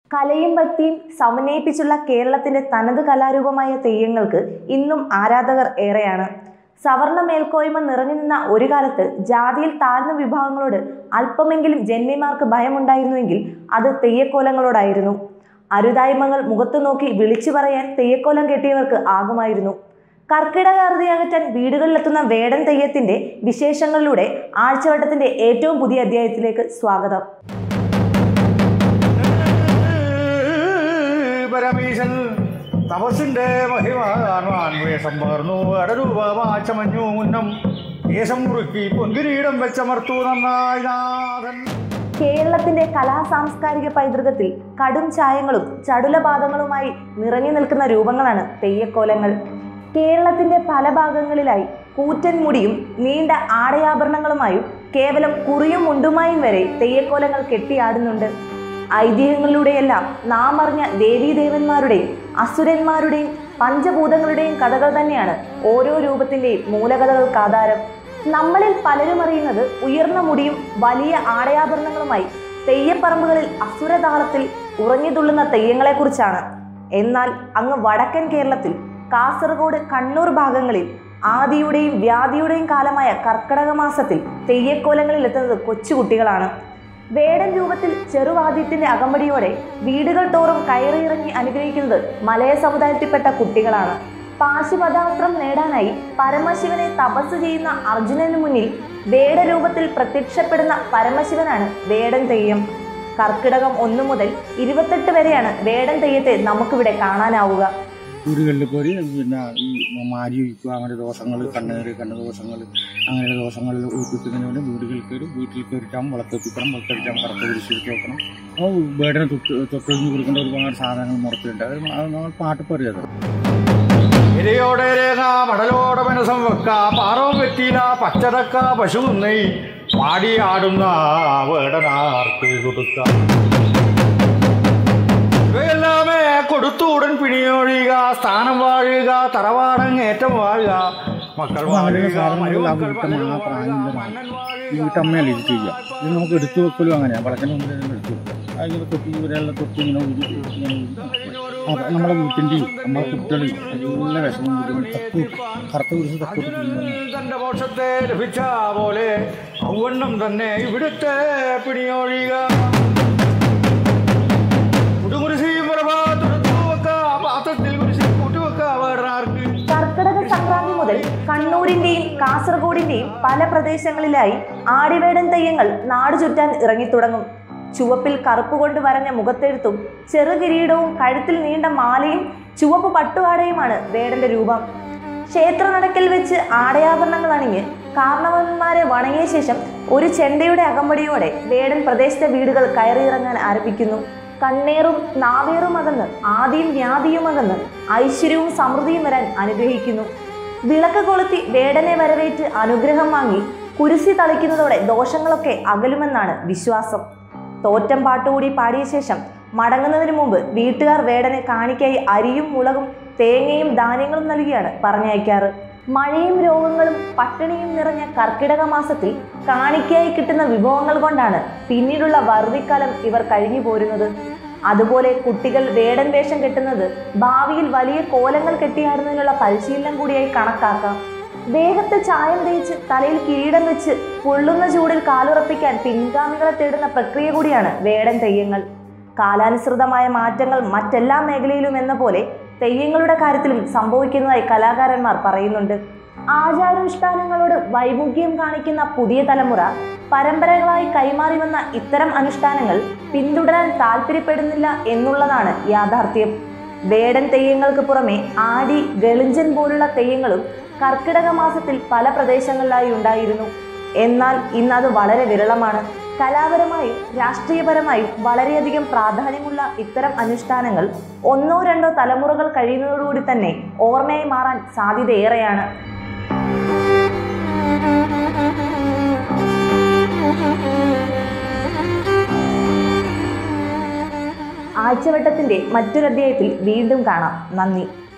കലയും ഭക്തിയും സമന്വയിപ്പിച്ചുള്ള കേരളത്തിന്റെ തനത് കലാരൂപമായ തെയ്യങ്ങൾക്ക് ഇന്നും ആരാധകർ ഏറെയാണ് സവർണ മേൽക്കോയ്മ നിറഞ്ഞു നിന്ന ഒരു കാലത്ത് ജാതിയിൽ താഴ്ന്ന വിഭാഗങ്ങളോട് അല്പമെങ്കിലും ജന്മിമാർക്ക് ഭയമുണ്ടായിരുന്നുവെങ്കിൽ അത് തെയ്യക്കോലങ്ങളോടായിരുന്നു അരുതായ്മകൾ മുഖത്തു നോക്കി വിളിച്ചു പറയാൻ തെയ്യക്കോലം കെട്ടിയവർക്ക് ആകുമായിരുന്നു കർക്കിടകാർത്തി അകറ്റാൻ വീടുകളിലെത്തുന്ന വേടൻ തെയ്യത്തിന്റെ വിശേഷങ്ങളിലൂടെ ആഴ്ചവട്ടത്തിന്റെ ഏറ്റവും പുതിയ അധ്യായത്തിലേക്ക് സ്വാഗതം പരമീശൻ തപസ്സിന്റെ മഹിമ കാണുവാൻ വേഷം പകർന്നു അടരൂപമാച്ചമഞ്ഞു മുന്നം വേഷം മുറുക്കി പൊൻകിരീടം വെച്ചമർത്തു നന്നായി നാഥൻ കേരളത്തിന്റെ കലാ സാംസ്കാരിക പൈതൃകത്തിൽ കടും ചായങ്ങളും ചടുലപാദങ്ങളുമായി നിറഞ്ഞു നിൽക്കുന്ന രൂപങ്ങളാണ് തെയ്യക്കോലങ്ങൾ കേരളത്തിന്റെ പല ഭാഗങ്ങളിലായി കൂറ്റൻ മുടിയും നീണ്ട ആടയാഭരണങ്ങളുമായും കേവലം കുറിയും മുണ്ടുമായും വരെ തെയ്യക്കോലങ്ങൾ കെട്ടിയാടുന്നുണ്ട് ഐതിഹ്യങ്ങളിലൂടെയെല്ലാം നാം അറിഞ്ഞ ദേവീദേവന്മാരുടെയും അസുരന്മാരുടെയും പഞ്ചഭൂതങ്ങളുടെയും കഥകൾ തന്നെയാണ് ഓരോ രൂപത്തിന്റെയും മൂലകഥകൾക്ക് ആധാരം നമ്മളിൽ പലരും അറിയുന്നത് ഉയർന്ന മുടിയും വലിയ ആടയാഭരണങ്ങളുമായി തെയ്യപ്പറമ്പുകളിൽ അസുരതാളത്തിൽ ഉറഞ്ഞുതുള്ളുന്ന തെയ്യങ്ങളെക്കുറിച്ചാണ് എന്നാൽ അങ്ങ് വടക്കൻ കേരളത്തിൽ കാസർഗോഡ് കണ്ണൂർ ഭാഗങ്ങളിൽ ആദിയുടെയും വ്യാധിയുടെയും കാലമായ കർക്കടക മാസത്തിൽ തെയ്യക്കോലങ്ങളിൽ എത്തുന്നത് കൊച്ചുകുട്ടികളാണ് വേടൻ രൂപത്തിൽ ചെറുവാദ്യത്തിന്റെ അകമ്പടിയോടെ വീടുകൾ തോറും കയറിയിറങ്ങി അനുഗ്രഹിക്കുന്നത് മലയ സമുദായത്തിൽപ്പെട്ട കുട്ടികളാണ് പാശുപദാസ്ത്രം നേടാനായി പരമശിവനെ തപസ് ചെയ്യുന്ന അർജുനന് മുന്നിൽ വേടരൂപത്തിൽ പ്രത്യക്ഷപ്പെടുന്ന പരമശിവനാണ് വേടൻ തെയ്യം കർക്കിടകം ഒന്നു മുതൽ ഇരുപത്തെട്ട് വരെയാണ് വേടൻ തെയ്യത്തെ നമുക്കിവിടെ കാണാനാവുക വീടുകളിൽ പോയി പിന്നെ ഈ മാരി ഒഴിക്കുക അങ്ങനെ ദോഷങ്ങൾ കണ്ണേറ് കണ്ണ ദോഷങ്ങൾ അങ്ങനെയുള്ള ദോഷങ്ങളിൽ ഒഴിപ്പിക്കുന്നതിന് വേണ്ടി വീടുകളിൽ കയറി വീട്ടിൽ കയറിയിട്ടാകും വിളക്കെത്തിക്കണം വിളക്കെടുക്കാൻ കറുത്ത കുരിശിരിച്ച് വെക്കണം അപ്പോൾ വേടനെ തൊട്ട് തൊട്ടൊഴിഞ്ഞ് കൊടുക്കേണ്ട ഒരുപാട് സാധനങ്ങൾ മുറത്തുണ്ട് അത് അത് നമ്മൾ പാട്ട് പറയുന്നത് ഇരയോടെ രേഖ മടലോടെ മനസം വെക്ക പാറവും വെറ്റിയില പച്ചതക്ക പശു നെയ് പാടിയാടുന്ന വേടനാർക്ക് കൊടുക്കാം ഇവയെല്ലാമേ കൊടുത്തു ഉടൻ പിണിയൊഴിയുക സ്ഥാനം വാഴുക തറവാടങ്ങേറ്റം വാഴുക മക്കൾ അപ്പോൾ അങ്ങനെയുള്ള വാഴുക സാധനങ്ങൾ ആ മരുമക്കൾ വീട്ടമ്മ ആ വാഴുക, പ്രായമുള്ള മന്നൻ വാഴുക, ഈ വീട്ടമ്മയല്ല ഇത് ചെയ്യുക ഇത് നമുക്ക് എടുത്തു വെക്കലും അങ്ങനെയാണ് വളത്തിന് മുമ്പ് തന്നെ എടുത്തു വെക്കുക അതിങ്ങനെ തൊട്ടി ഇവരെല്ലാം തൊട്ടി ഇങ്ങനെ ഊരി ഇങ്ങനെ ഊരി അത് നമ്മുടെ വീട്ടിൻ്റെയും നമ്മുടെ കുട്ടികളെയും എല്ലാ വിഷമം ബുദ്ധിമുട്ട് തപ്പു കറുത്ത കുരിശ് തപ്പിട്ട് തിന്നുന്നു തന്റെ മോക്ഷത്തെ ലഭിച്ച പോലെ ഔവണ്ണം തന്നെ ഇവിടുത്തെ പിണിയൊഴിയുക കുടുകുരിശിയും പ്രഭാതത്തിൽ വെക്ക പാത്രത്തിൽ കുരിശി കൂട്ടിവെക്ക വേടനാർക്ക് കർക്കിടക സംക്രാന്തി മുതൽ കണ്ണൂരിന്റെയും കാസർഗോഡിന്റെയും പല പ്രദേശങ്ങളിലായി ആടിവേടൻ തെയ്യങ്ങൾ നാടു ചുറ്റാൻ ഇറങ്ങിത്തുടങ്ങും ചുവപ്പിൽ കറുപ്പ് കൊണ്ട് വരഞ്ഞ മുഖത്തെഴുത്തും ചെറുകിരീടവും കഴുത്തിൽ നീണ്ട മാലയും ചുവപ്പ് പട്ടുവാടയുമാണ് വേടന്റെ രൂപം ക്ഷേത്ര നടക്കൽ വെച്ച് ആടയാഭരണങ്ങൾ അണിഞ്ഞ് കാർണവന്മാരെ വണങ്ങിയ ശേഷം ഒരു ചെണ്ടയുടെ അകമ്പടിയോടെ വേടൻ പ്രദേശത്തെ വീടുകൾ കയറിയിറങ്ങാൻ ആരംഭിക്കുന്നു കണ്ണേറും നാവേറും അകന്ന് ആദിയും വ്യാധിയും അകന്ന് ഐശ്വര്യവും സമൃദ്ധിയും വരാൻ അനുഗ്രഹിക്കുന്നു വിളക്ക് കൊളുത്തി വേടനെ വരവേറ്റ് അനുഗ്രഹം വാങ്ങി കുരിശി തളിക്കുന്നതോടെ ദോഷങ്ങളൊക്കെ അകലുമെന്നാണ് വിശ്വാസം തോറ്റം പാട്ടുകൂടി പാടിയ ശേഷം മടങ്ങുന്നതിന് മുമ്പ് വീട്ടുകാർ വേടനെ കാണിക്കായി അരിയും മുളകും തേങ്ങയും ധാന്യങ്ങളും നൽകിയാണ് പറഞ്ഞയക്കാറ് മഴയും രോഗങ്ങളും പട്ടിണിയും നിറഞ്ഞ കർക്കിടക മാസത്തിൽ കാണിക്കായി കിട്ടുന്ന വിഭവങ്ങൾ കൊണ്ടാണ് പിന്നീടുള്ള വറുതിക്കാലം ഇവർ കഴിഞ്ഞു പോരുന്നത് അതുപോലെ കുട്ടികൾ വേടൻ വേഷം കെട്ടുന്നത് ഭാവിയിൽ വലിയ കോലങ്ങൾ കെട്ടിയാടുന്നതിനുള്ള പരിശീലനം കൂടിയായി കണക്കാക്കാം ദേഹത്ത് ചായം തേച്ച് തലയിൽ കിരീടം വെച്ച് പൊള്ളുന്ന ചൂടിൽ കാലുറപ്പിക്കാൻ പിൻഗാമികളെ തേടുന്ന പ്രക്രിയ കൂടിയാണ് വേടൻ തെയ്യങ്ങൾ കാലാനുസൃതമായ മാറ്റങ്ങൾ മറ്റെല്ലാ മേഖലയിലും എന്ന പോലെ തെയ്യങ്ങളുടെ കാര്യത്തിലും സംഭവിക്കുന്നതായി കലാകാരന്മാർ പറയുന്നുണ്ട് ആചാരാനുഷ്ഠാനങ്ങളോട് വൈമുഖ്യം കാണിക്കുന്ന പുതിയ തലമുറ പരമ്പരകളായി കൈമാറി വന്ന ഇത്തരം അനുഷ്ഠാനങ്ങൾ പിന്തുടരാൻ താല്പര്യപ്പെടുന്നില്ല എന്നുള്ളതാണ് യാഥാർത്ഥ്യം വേടൻ തെയ്യങ്ങൾക്ക് പുറമെ ആടി ഗളിഞ്ചൻ പോലുള്ള തെയ്യങ്ങളും കർക്കിടക മാസത്തിൽ പല പ്രദേശങ്ങളിലായി ഉണ്ടായിരുന്നു എന്നാൽ ഇന്നത് വളരെ വിരളമാണ് കലാപരമായും രാഷ്ട്രീയപരമായും വളരെയധികം പ്രാധാന്യമുള്ള ഇത്തരം അനുഷ്ഠാനങ്ങൾ ഒന്നോ രണ്ടോ തലമുറകൾ കഴിയുന്നതോടുകൂടി തന്നെ ഓർമ്മയായി മാറാൻ സാധ്യതയേറെയാണ് ആഴ്ചവട്ടത്തിന്റെ മറ്റൊരു അധ്യായത്തിൽ വീണ്ടും കാണാം നന്ദി